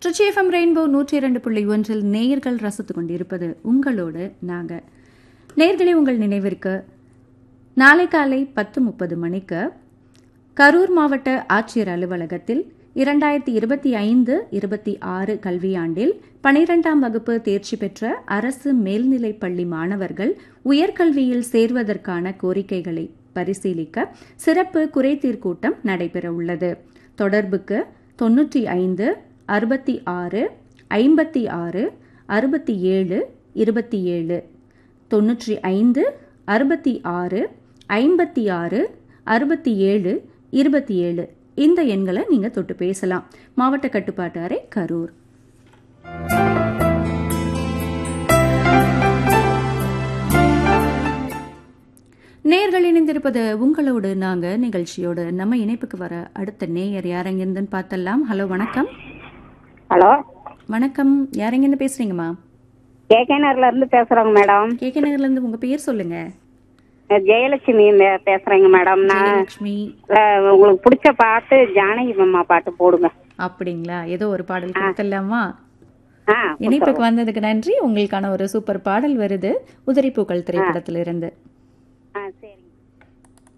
Trichy FM rainbow நூற்றி இரண்டு புள்ளி ஒன்றில் நேயர்கள் ரசித்துக் கொண்டிருப்பது உங்களோடு நாங்க நேயர்களே உங்கள் நினைவிற்கு நாளை காலை பத்து முப்பது மணிக்கு கரூர் மாவட்ட ஆட்சியர் அலுவலகத்தில் இரண்டாயிரத்தி இருபத்தி ஐந்து இருபத்தி ஆறு கல்வியாண்டில் பனிரெண்டாம் வகுப்பு தேர்ச்சி பெற்ற அரசு மேல்நிலைப் பள்ளி மாணவர்கள் உயர்கல்வியில் சேர்வதற்கான கோரிக்கைகளை பரிசீலிக்க சிறப்பு குறைதீர் கூட்டம் நடைபெற உள்ளது தொடர்புக்கு தொன்னூற்றி ஐந்து அறுபத்தி ஆறு ஐம்பத்தி ஆறு அறுபத்தி ஏழு இருபத்தி ஏழு தொன்னூற்றி ஐந்து அறுபத்தி ஆறு ஐம்பத்தி ஆறு அறுபத்தி ஏழு இருபத்தி ஏழு இந்த எண்களை நீங்கள் தொட்டு பேசலாம் மாவட்ட கட்டுப்பாட்டு அறை கரூர் நேர்கள் இணைந்திருப்பது உங்களோடு நாங்க நிகழ்ச்சியோடு நம்ம இணைப்புக்கு வர அடுத்த நேயர் யாரெங்கிருந்துன்னு பார்த்தலாம் ஹலோ வணக்கம் ஹலோ வணக்கம் யாரெங்கிருந்து பேசுறீங்கம்மா கேகேனர்ல இருந்து பேசுறோங்க மேடம் கே கே நகர்ல இருந்து உங்க பேர் சொல்லுங்க ஜெயலட்சுமி மே- பேசுறேங்க மேடம் நான் லட்சுமி அஹ், உங்களுக்கு பிடிச்ச பாட்டு ஜானகி அம்மா பாட்டு போடுங்க அப்படிங்களா ஏதோ ஒரு பாடல் கொடுத்துடலாமா ஆ இணைப்புக்கு வந்ததுக்கு நன்றி உங்களுக்கான ஒரு சூப்பர் பாடல் வருது உதிரிப்பூக்கள் திரைப்படத்திலிருந்து